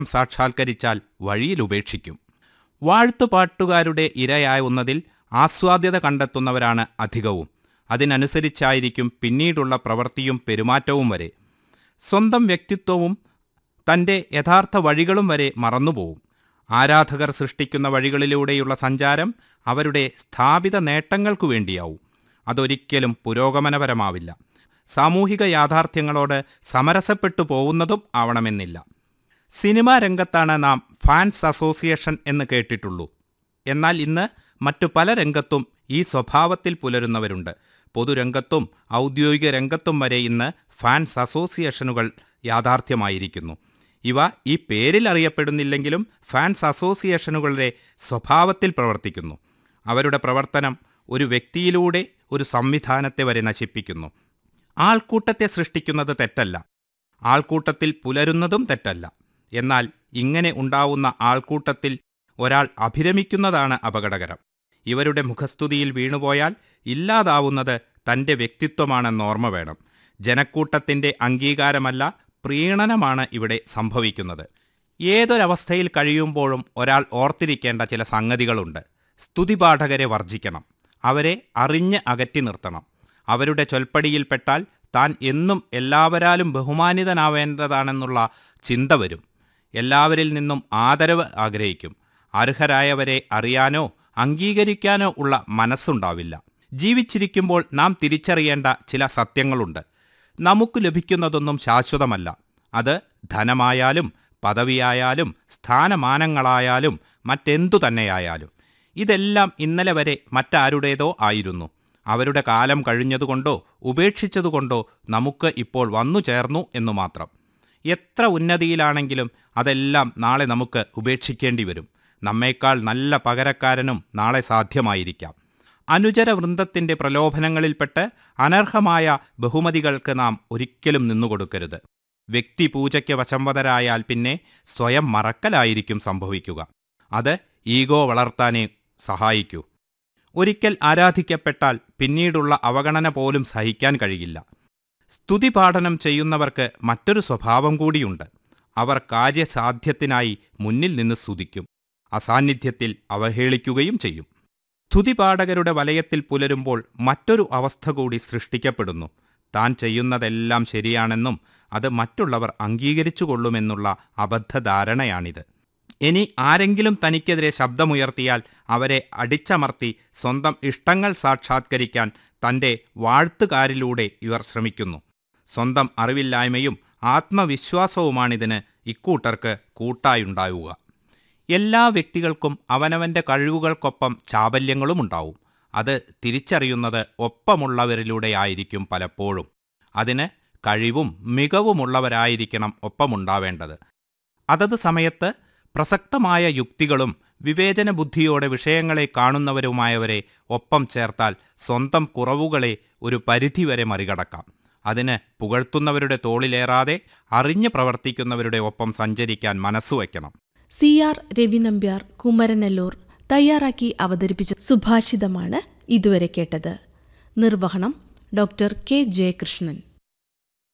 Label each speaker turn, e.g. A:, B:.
A: സാക്ഷാത്കരിച്ചാൽ വഴിയിൽ ഉപേക്ഷിക്കും വാഴ്ത്തുപാട്ടുകാരുടെ ഇരയാവുന്നതിൽ ആസ്വാദ്യത കണ്ടെത്തുന്നവരാണ് അധികവും അതിനനുസരിച്ചായിരിക്കും പിന്നീടുള്ള പ്രവൃത്തിയും പെരുമാറ്റവും വരെ സ്വന്തം വ്യക്തിത്വവും തൻ്റെ യഥാർത്ഥ വഴികളും വരെ മറന്നുപോകും ആരാധകർ സൃഷ്ടിക്കുന്ന വഴികളിലൂടെയുള്ള സഞ്ചാരം അവരുടെ സ്ഥാപിത നേട്ടങ്ങൾക്കു വേണ്ടിയാവും അതൊരിക്കലും പുരോഗമനപരമാവില്ല സാമൂഹിക യാഥാർത്ഥ്യങ്ങളോട് സമരസപ്പെട്ടു പോകുന്നതും ആവണമെന്നില്ല സിനിമാ രംഗത്താണ് നാം ഫാൻസ് അസോസിയേഷൻ എന്ന് കേട്ടിട്ടുള്ളൂ എന്നാൽ ഇന്ന് മറ്റു പല രംഗത്തും ഈ സ്വഭാവത്തിൽ പുലരുന്നവരുണ്ട് പൊതുരംഗത്തും ഔദ്യോഗിക രംഗത്തും വരെ ഇന്ന് ഫാൻസ് അസോസിയേഷനുകൾ യാഥാർത്ഥ്യമായിരിക്കുന്നു ഇവ ഈ പേരിൽ അറിയപ്പെടുന്നില്ലെങ്കിലും ഫാൻസ് അസോസിയേഷനുകളുടെ സ്വഭാവത്തിൽ പ്രവർത്തിക്കുന്നു അവരുടെ പ്രവർത്തനം ഒരു വ്യക്തിയിലൂടെ ഒരു സംവിധാനത്തെ വരെ നശിപ്പിക്കുന്നു ആൾക്കൂട്ടത്തെ സൃഷ്ടിക്കുന്നത് തെറ്റല്ല ആൾക്കൂട്ടത്തിൽ പുലരുന്നതും തെറ്റല്ല എന്നാൽ ഇങ്ങനെ ഉണ്ടാവുന്ന ആൾക്കൂട്ടത്തിൽ ഒരാൾ അഭിരമിക്കുന്നതാണ് അപകടകരം ഇവരുടെ മുഖസ്തുതിയിൽ വീണുപോയാൽ ഇല്ലാതാവുന്നത് തൻ്റെ വ്യക്തിത്വമാണെന്ന് ഓർമ്മ വേണം ജനക്കൂട്ടത്തിൻ്റെ അംഗീകാരമല്ല പ്രീണനമാണ് ഇവിടെ സംഭവിക്കുന്നത് ഏതൊരവസ്ഥയിൽ കഴിയുമ്പോഴും ഒരാൾ ഓർത്തിരിക്കേണ്ട ചില സംഗതികളുണ്ട് സ്തുതിപാഠകരെ വർജിക്കണം അവരെ അറിഞ്ഞ് അകറ്റി നിർത്തണം അവരുടെ ചൊൽപ്പടിയിൽപ്പെട്ടാൽ താൻ എന്നും എല്ലാവരാലും ബഹുമാനിതനാവേണ്ടതാണെന്നുള്ള ചിന്ത വരും എല്ലാവരിൽ നിന്നും ആദരവ് ആഗ്രഹിക്കും അർഹരായവരെ അറിയാനോ അംഗീകരിക്കാനോ ഉള്ള മനസ്സുണ്ടാവില്ല ജീവിച്ചിരിക്കുമ്പോൾ നാം തിരിച്ചറിയേണ്ട ചില സത്യങ്ങളുണ്ട് നമുക്ക് ലഭിക്കുന്നതൊന്നും ശാശ്വതമല്ല അത് ധനമായാലും പദവിയായാലും സ്ഥാനമാനങ്ങളായാലും മറ്റെന്തു തന്നെയായാലും ഇതെല്ലാം ഇന്നലെ വരെ മറ്റാരുടേതോ ആയിരുന്നു അവരുടെ കാലം കഴിഞ്ഞതുകൊണ്ടോ ഉപേക്ഷിച്ചതുകൊണ്ടോ നമുക്ക് ഇപ്പോൾ വന്നു ചേർന്നു എന്നു മാത്രം എത്ര ഉന്നതിയിലാണെങ്കിലും അതെല്ലാം നാളെ നമുക്ക് ഉപേക്ഷിക്കേണ്ടി വരും നമ്മേക്കാൾ നല്ല പകരക്കാരനും നാളെ സാധ്യമായിരിക്കാം അനുചര വൃന്ദത്തിൻ്റെ പ്രലോഭനങ്ങളിൽപ്പെട്ട് അനർഹമായ ബഹുമതികൾക്ക് നാം ഒരിക്കലും നിന്നുകൊടുക്കരുത് വ്യക്തിപൂജയ്ക്ക് വശംവതരായാൽ പിന്നെ സ്വയം മറക്കലായിരിക്കും സംഭവിക്കുക അത് ഈഗോ വളർത്താനേ സഹായിക്കൂ ഒരിക്കൽ ആരാധിക്കപ്പെട്ടാൽ പിന്നീടുള്ള അവഗണന പോലും സഹിക്കാൻ കഴിയില്ല സ്തുതി പാഠനം ചെയ്യുന്നവർക്ക് മറ്റൊരു സ്വഭാവം കൂടിയുണ്ട് അവർ കാര്യസാധ്യത്തിനായി മുന്നിൽ നിന്ന് സ്തുതിക്കും അസാന്നിധ്യത്തിൽ അവഹേളിക്കുകയും ചെയ്യും സ്തുതിപാഠകരുടെ വലയത്തിൽ പുലരുമ്പോൾ മറ്റൊരു അവസ്ഥ കൂടി സൃഷ്ടിക്കപ്പെടുന്നു താൻ ചെയ്യുന്നതെല്ലാം ശരിയാണെന്നും അത് മറ്റുള്ളവർ അംഗീകരിച്ചു കൊള്ളുമെന്നുള്ള അബദ്ധധാരണയാണിത് ഇനി ആരെങ്കിലും തനിക്കെതിരെ ശബ്ദമുയർത്തിയാൽ അവരെ അടിച്ചമർത്തി സ്വന്തം ഇഷ്ടങ്ങൾ സാക്ഷാത്കരിക്കാൻ തൻ്റെ വാഴ്ത്തുകാരിലൂടെ ഇവർ ശ്രമിക്കുന്നു സ്വന്തം അറിവില്ലായ്മയും ആത്മവിശ്വാസവുമാണിതിന് ഇക്കൂട്ടർക്ക് കൂട്ടായുണ്ടാവുക എല്ലാ വ്യക്തികൾക്കും അവനവൻ്റെ കഴിവുകൾക്കൊപ്പം ചാബല്യങ്ങളും ഉണ്ടാവും അത് തിരിച്ചറിയുന്നത് ഒപ്പമുള്ളവരിലൂടെയായിരിക്കും പലപ്പോഴും അതിന് കഴിവും മികവുമുള്ളവരായിരിക്കണം ഒപ്പമുണ്ടാവേണ്ടത് അതത് സമയത്ത് പ്രസക്തമായ യുക്തികളും വിവേചന ബുദ്ധിയോടെ വിഷയങ്ങളെ കാണുന്നവരുമായവരെ ഒപ്പം ചേർത്താൽ സ്വന്തം കുറവുകളെ ഒരു പരിധിവരെ മറികടക്കാം അതിന് പുകഴ്ത്തുന്നവരുടെ തോളിലേറാതെ അറിഞ്ഞു പ്രവർത്തിക്കുന്നവരുടെ ഒപ്പം സഞ്ചരിക്കാൻ മനസ്സുവയ്ക്കണം
B: സി ആർ രവി നമ്പ്യാർ കുമരനല്ലൂർ തയ്യാറാക്കി അവതരിപ്പിച്ച സുഭാഷിതമാണ് ഇതുവരെ കേട്ടത് നിർവഹണം ഡോക്ടർ കെ ജയകൃഷ്ണൻ